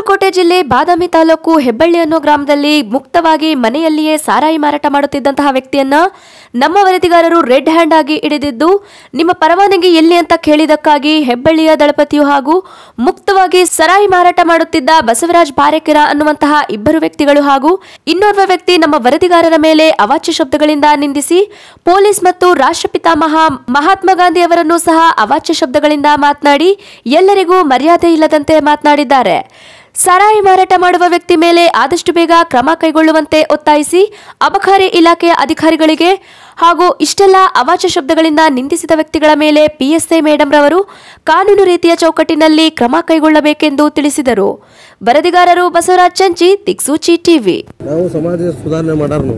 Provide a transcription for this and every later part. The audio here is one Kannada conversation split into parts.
ಬಾಗಲಕೋಟೆ ಜಿಲ್ಲೆ ಬಾದಾಮಿ ತಾಲೂಕು ಹೆಬ್ಬಳ್ಳಿ ಅನ್ನೋ ಗ್ರಾಮದಲ್ಲಿ ಮುಕ್ತವಾಗಿ ಮನೆಯಲ್ಲಿಯೇ ಸಾರಾಯಿ ಮಾರಾಟ ಮಾಡುತ್ತಿದ್ದಂತಹ ವ್ಯಕ್ತಿಯನ್ನ ನಮ್ಮ ವರದಿಗಾರರು ರೆಡ್ ಹ್ಯಾಂಡ್ ಆಗಿ ಹಿಡಿದಿದ್ದು ನಿಮ್ಮ ಪರವಾನಗಿ ಎಲ್ಲಿ ಅಂತ ಕೇಳಿದಕ್ಕಾಗಿ ಹೆಬ್ಬಳ್ಳಿಯ ದಳಪತಿಯು ಹಾಗೂ ಮುಕ್ತವಾಗಿ ಸರಾಯಿ ಮಾರಾಟ ಮಾಡುತ್ತಿದ್ದ ಬಸವರಾಜ್ ಬಾರೆಕೆರ ಅನ್ನುವಂತಹ ಇಬ್ಬರು ವ್ಯಕ್ತಿಗಳು ಹಾಗೂ ಇನ್ನೋರ್ವ ವ್ಯಕ್ತಿ ನಮ್ಮ ವರದಿಗಾರರ ಮೇಲೆ ಅವಾಚ್ಯ ಶಬ್ದಗಳಿಂದ ನಿಂದಿಸಿ ಪೊಲೀಸ್ ಮತ್ತು ರಾಷ್ಟ್ರಪಿತಾಮಹ ಮಹಾತ್ಮ ಗಾಂಧಿ ಅವರನ್ನು ಸಹ ಅವಾಚ್ಯ ಶಬ್ದಗಳಿಂದ ಮಾತನಾಡಿ ಎಲ್ಲರಿಗೂ ಮರ್ಯಾದೆ ಇಲ್ಲದಂತೆ ಮಾತನಾಡಿದ್ದಾರೆ ಸರಾಯಿ ಮಾರಾಟ ಮಾಡುವ ವ್ಯಕ್ತಿ ಮೇಲೆ ಆದಷ್ಟು ಬೇಗ ಕ್ರಮ ಕೈಗೊಳ್ಳುವಂತೆ ಒತ್ತಾಯಿಸಿ ಅಬಕಾರಿ ಇಲಾಖೆಯ ಅಧಿಕಾರಿಗಳಿಗೆ ಹಾಗೂ ಇಷ್ಟೆಲ್ಲ ಅವಾಚ್ಯ ಶಬ್ದಗಳಿಂದ ನಿಂದಿಸಿದ ವ್ಯಕ್ತಿಗಳ ಮೇಲೆ ಪಿಎಸ್ಐ ಮೇಡಂ ರವರು ಕಾನೂನು ರೀತಿಯ ಚೌಕಟ್ಟಿನಲ್ಲಿ ಕ್ರಮ ಕೈಗೊಳ್ಳಬೇಕೆಂದು ತಿಳಿಸಿದರು ವರದಿಗಾರರು ಬಸವರಾಜ್ ಚಂಚಿ ದಿಕ್ಸೂಚಿ ಟಿವಿ ನಾವು ಸಮಾಜ ಸುಧಾರಣೆ ಮಾಡಾರ ನಾವು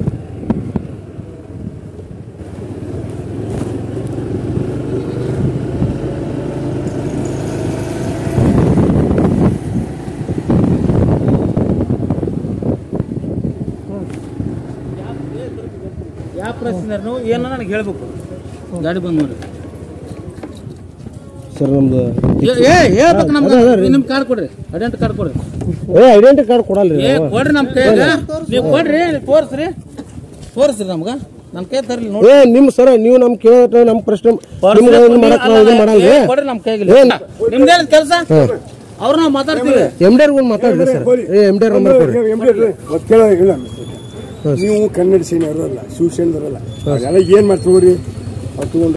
ಯಾವ ಪ್ರಶ್ನೆ ನೀವು ಏನೋ ನನಗೆ ಹೇಳ್ಬೇಕು ಗಾಡಿ ಬಂದ್ ಮಾಡಿ ಸರ್ ನಮ್ದು ಏ- ಏ ಹೇಳ್ಬೇಕು ನಮ್ಗೆ ನಿಮ್ ಕಾರ್ಡ್ ಕೊಡ್ರಿ ಐಡೆಂಟಿ ಕಾರ್ಡ್ ಕೊಡ್ರಿ ಏ ಐಡೆಂಟಿ ಕಾರ್ಡ್ ಕೊಡಲ್ರಿ ಏ ನಾವು. ಕೊಡ್ರಿ ನಮ್ ಕೈಯಾಗ ನೀವು ಕೊಡ್ರಿ ನೀವ್ ತೋರ್ಸ್ರಿ ತೋರ್ಸ್ರಿ ನಮ್ಗ ನಮ್ ಕೈ ತರ್ಲಿ ನೋಡಿ ಏ ನಿಮ್ ಸರ ನೀವು ನಮ್ ಕೇಳ ನಮ್ ಪ್ರಶ್ನೆ ನಿಮ್ಗೆ ಇದನ್ನ ಮಾಡಕ್ ನಾವು ಇದನ್ನ ಮಾಡಲ್ರಿ ಕೊಡ್ರಿ ನಮ್ ಕೈಗೆ ಏನ್? ನಿಮ್ದೇನ್ ಕೆಲಸ ಅವ್ರು ನಾವು ಮಾತಾಡ್ತೀವಿ ಎಮ್ ಡಿ ಆರ್ ಮಾತಾಡ್ರಿ ಸರ್ ಏ ಎಮ್ ಡಿ ಆರ್ ನಂಬರ್ ಕೊಡ್ರಿ ಕೇಳೋದಿಲ್ಲ ನೀವು ಕನ್ನಡ ಸೇನೆಯವರು ಅಲ್ಲ ಶಿವಸೇನದವರಲ್ಲ ಅದೆಲ್ಲ ಏನ್ ಮಾಡ್ತೀವಿ ಅವ್ರು ತಗೊಂಡು